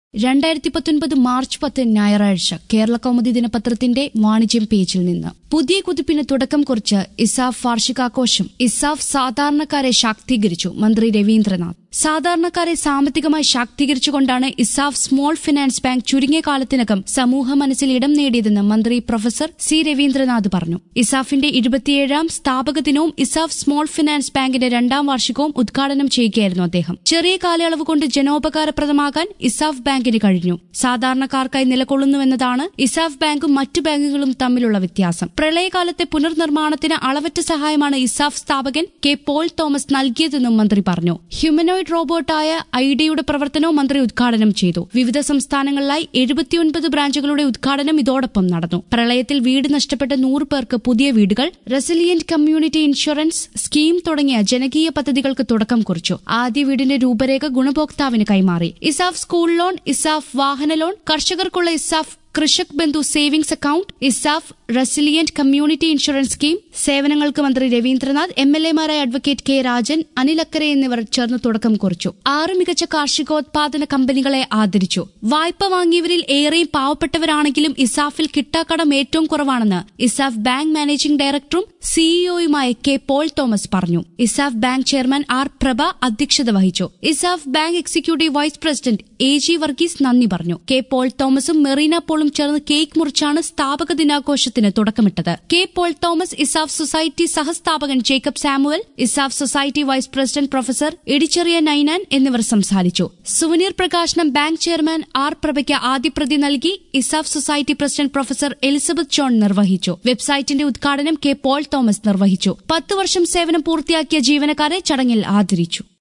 രണ്ടായിരത്തി പത്തൊൻപത് മാർച്ച് പത്ത് ഞായറാഴ്ച കേരള കൗമുദി ദിനപത്രത്തിന്റെ വാണിജ്യം പേജിൽ നിന്ന് പുതിയ കുതിപ്പിന് തുടക്കം കുറിച്ച് ഇസാഫ് വാർഷികാഘോഷം ഇസാഫ് സാധാരണക്കാരെ ശാക്തീകരിച്ചു മന്ത്രി രവീന്ദ്രനാഥ് സാധാരണക്കാരെ സാമ്പത്തികമായി ശാക്തീകരിച്ചുകൊണ്ടാണ് ഇസാഫ് സ്മോൾ ഫിനാൻസ് ബാങ്ക് ചുരുങ്ങിയ കാലത്തിനകം സമൂഹ മനസ്സിൽ ഇടം നേടിയതെന്ന് മന്ത്രി പ്രൊഫസർ സി രവീന്ദ്രനാഥ് പറഞ്ഞു ഇസാഫിന്റെ ഇരുപത്തിയേഴാം സ്ഥാപക ദിനവും ഇസാഫ് സ്മോൾ ഫിനാൻസ് ബാങ്കിന്റെ രണ്ടാം വാർഷികവും ഉദ്ഘാടനം ചെയ്യുകയായിരുന്നു അദ്ദേഹം ചെറിയ കാലയളവ് കൊണ്ട് ജനോപകാരപ്രദമാകാൻ ഇസാഫ് ബാങ്കിന് കഴിഞ്ഞു സാധാരണക്കാർക്കായി നിലകൊള്ളുന്നുവെന്നതാണ് ഇസാഫ് ബാങ്കും മറ്റു ബാങ്കുകളും തമ്മിലുള്ള വ്യത്യാസം പ്രളയകാലത്തെ പുനർനിർമ്മാണത്തിന് അളവറ്റ സഹായമാണ് ഇസാഫ് സ്ഥാപകൻ കെ പോൾ തോമസ് നൽകിയതെന്നും മന്ത്രി പറഞ്ഞു ഹ്യൂമനോയിഡ് റോബോട്ടായ ഐഡിയുടെ പ്രവർത്തനവും മന്ത്രി ഉദ്ഘാടനം ചെയ്തു വിവിധ സംസ്ഥാനങ്ങളിലായി എഴുപത്തിയൊൻപത് ബ്രാഞ്ചുകളുടെ ഉദ്ഘാടനം ഇതോടൊപ്പം നടന്നു പ്രളയത്തിൽ വീട് നഷ്ടപ്പെട്ട നൂറ് പേർക്ക് പുതിയ വീടുകൾ റെസിലിയന്റ് കമ്മ്യൂണിറ്റി ഇൻഷുറൻസ് സ്കീം തുടങ്ങിയ ജനകീയ പദ്ധതികൾക്ക് തുടക്കം കുറിച്ചു ആദ്യ വീടിന്റെ രൂപരേഖ ഗുണഭോക്താവിന് കൈമാറി ഇസാഫ് സ്കൂൾ ലോൺ ഇസാഫ് വാഹന loan കർഷകർക്കുള്ള ESAF Krishak Bandhu savings account ESAF resilient community insurance scheme സേവനങ്ങൾക്ക് മന്ത്രി രവീന്ദ്രനാഥ് എം എൽ എമാരായ അഡ്വക്കേറ്റ് കെ രാജൻ അനിൽ അക്കരെ എന്നിവർ ചേർന്ന് തുടക്കം കുറിച്ചു ആറ് മികച്ച കാർഷികോത്പാദന കമ്പനികളെ ആദരിച്ചു വായ്പ വാങ്ങിയവരിൽ ഏറെയും പാവപ്പെട്ടവരാണെങ്കിലും ഇസാഫിൽ കിട്ടാക്കടം ഏറ്റവും കുറവാണെന്ന് ഇസാഫ് ബാങ്ക് മാനേജിംഗ് ഡയറക്ടറും സിഇഒയുമായ കെ പോൾ തോമസ് പറഞ്ഞു ESAF bank chairman R Prabha അധ്യക്ഷത വഹിച്ചു ESAF bank executive vice president A G Varghese നന്ദി പറഞ്ഞു കെ പോൾ തോമസും മെറീന പോളും ചേർന്ന് കേക്ക് മുറിച്ചാണ് സ്ഥാപക ദിനാഘോഷത്തിന് തുടക്കമിട്ടത് K Paul Thomas ESAF society സഹസ്ഥാപകൻ Jacob Samuel ESAF society vice president professor Idicheriya Ninan എന്നിവർ സംസാരിച്ചു സുവനീർ പ്രകാശനം ബാങ്ക് ചെയർമാൻ ആർ പ്രഭയ്ക്ക് ആദ്യ പ്രതി നൽകി ESAF society president professor Elizabeth John നിർവഹിച്ചു വെബ്സൈറ്റിന്റെ ഉദ്ഘാടനം കെ പോൾ തോമസ് നിർവഹിച്ചു പത്ത് വർഷം സേവനം പൂർത്തിയാക്കിയ ജീവനക്കാരെ ചടങ്ങിൽ ആദരിച്ചു